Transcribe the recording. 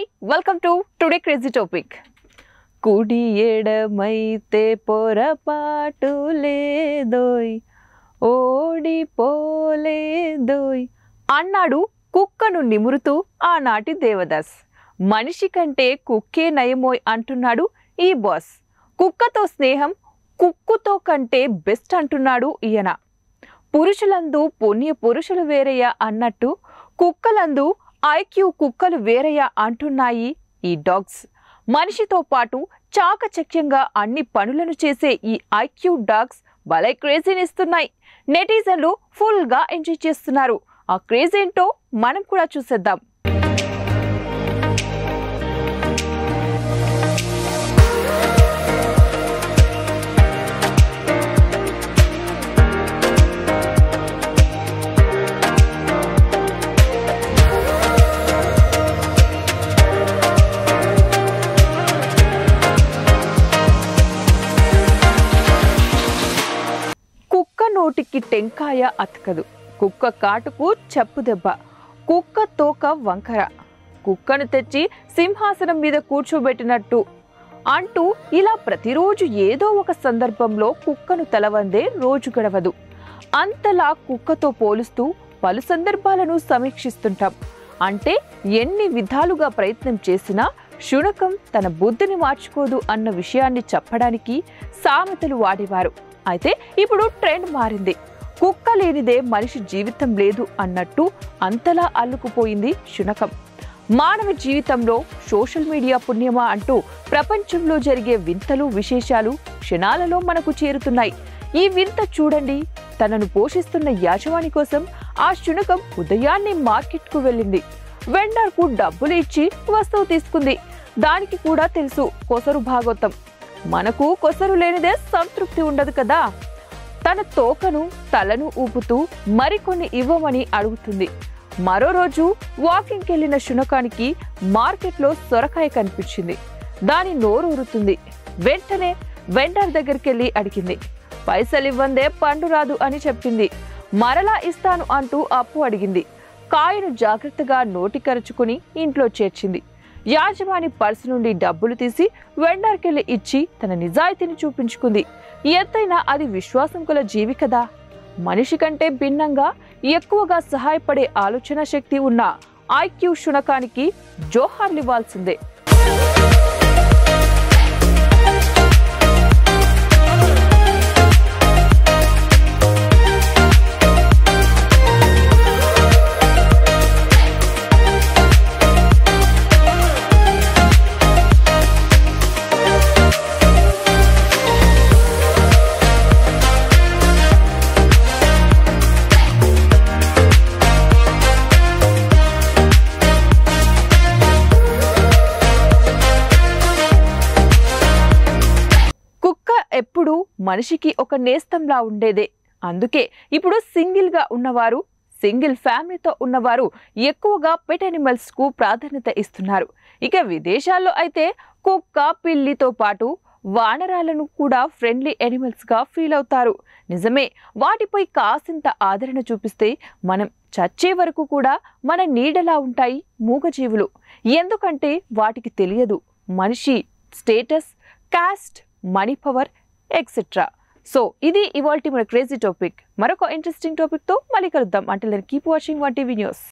hi welcome to today crazy topic కుడి ఎడమైతే పొరపాటు లేదోయ్ ఓడిపోలేదోయ్ అన్నాడు కుక్కను నిమురుతూ ఆనాటి దేవదాస్ మనిషి కంటే కుక్కే నయమోయ్ అంటున్నాడు ఈ బాస్ కుక్కతో స్నేహం కుక్కుతో కంటే బెస్ట్ అంటున్నాడు ఈయన పురుషులందు పుణ్య పురుషులు వేరయ్య అన్నట్టు కుక్కలందు ఐక్యూ కుక్కలు వేరయ్య అంటున్నాయి ఈ డాగ్స్ మనిషితో పాటు చాకచక్యంగా అన్ని పనులను చేసే ఈ ఐక్యూ డాగ్స్ భలే క్రేజీనిస్తున్నాయి నెటిజన్లు ఫుల్గా ఎంజాయ్ చేస్తున్నారు ఆ క్రేజ్ ఏంటో మనం కూడా చూసేద్దాం కుక్క నోటికి టెంకాయ అతకదు కుక్క కాటుకు చెప్పు దెబ్బ కుక్క తోక వంకర కుక్కను తెచ్చి సింహాసనం మీద కూర్చోబెట్టినట్టు అంటూ ఇలా ప్రతిరోజు ఏదో ఒక సందర్భంలో కుక్కను తలవందే రోజు గడవదు అంతలా కుక్కతో పోలుస్తూ పలు సందర్భాలను సమీక్షిస్తుంటాం అంటే ఎన్ని విధాలుగా ప్రయత్నం చేసినా శునకం తన బుద్ధిని మార్చుకోదు అన్న విషయాన్ని చెప్పడానికి సామెతలు వాడేవారు అయితే ఇప్పుడు ట్రెండ్ మారింది కుక్క లేనిదే మనిషి జీవితం లేదు అన్నట్టు అంతలా అల్లుకుపోయింది శునకం మానవ జీవితంలో సోషల్ మీడియా పుణ్యమా అంటూ ప్రపంచంలో జరిగే వింతలు విశేషాలు క్షణాలలో మనకు చేరుతున్నాయి ఈ వింత చూడండి తనను పోషిస్తున్న యాజమాని కోసం ఆ శునకం ఉదయాన్నే మార్కెట్కు వెళ్ళింది వెండర్కు డబ్బులు ఇచ్చి వస్తువు తీసుకుంది దానికి కూడా తెలుసు కొసరు భాగవతం మనకు కొసరు లేనిదే సంతృప్తి ఉండదు కదా తన తోకను తలను ఊపుతూ మరికొన్ని ఇవ్వమని అడుగుతుంది మరో రోజు వాకింగ్కి వెళ్ళిన శునకానికి మార్కెట్లో సొరకాయ కనిపించింది దాని నోరు ఊరుతుంది వెంటనే వెండర్ దగ్గరికి వెళ్ళి అడిగింది పైసలు ఇవ్వందే పండు రాదు అని చెప్పింది మరలా ఇస్తాను అంటూ అప్పు అడిగింది కాయను జాగ్రత్తగా నోటి కరుచుకుని ఇంట్లో చేర్చింది యాజమాని పర్సు నుండి డబ్బులు తీసి వెండర్కెళ్ళి ఇచ్చి తన నిజాయితీని చూపించుకుంది ఎంతైనా అది విశ్వాసం గల జీవి కదా మనిషి కంటే భిన్నంగా ఎక్కువగా సహాయపడే ఆలోచన శక్తి ఉన్న ఐక్యూ శునకానికి జోహార్లివ్వాల్సిందే కుక్క ఎప్పుడు మనిషికి ఒక నేస్తంలా ఉండేదే అందుకే ఇప్పుడు సింగిల్ గా ఉన్నవారు సింగిల్ ఫ్యామిలీతో ఉన్నవారు ఎక్కువగా పెట్ అనిమల్స్ కు ప్రాధాన్యత ఇస్తున్నారు ఇక విదేశాల్లో అయితే కుక్క పిల్లితో పాటు వానరాలను కూడా ఫ్రెండ్లీ ఎనిమల్స్ గా ఫీల్ అవుతారు నిజమే వాటిపై కాసింత ఆదరణ చూపిస్తే మనం చచ్చే వరకు కూడా మన నీడలా ఉంటాయి మూగజీవులు ఎందుకంటే వాటికి తెలియదు మనిషి status caste money power etcetera so ఇది ఇవాల్టి మన క్రేజీ టాపిక్ మరొక ఇంట్రెస్టింగ్ టాపిక్తో మళ్ళీ కలుద్దాం అంటే keep watching one TV news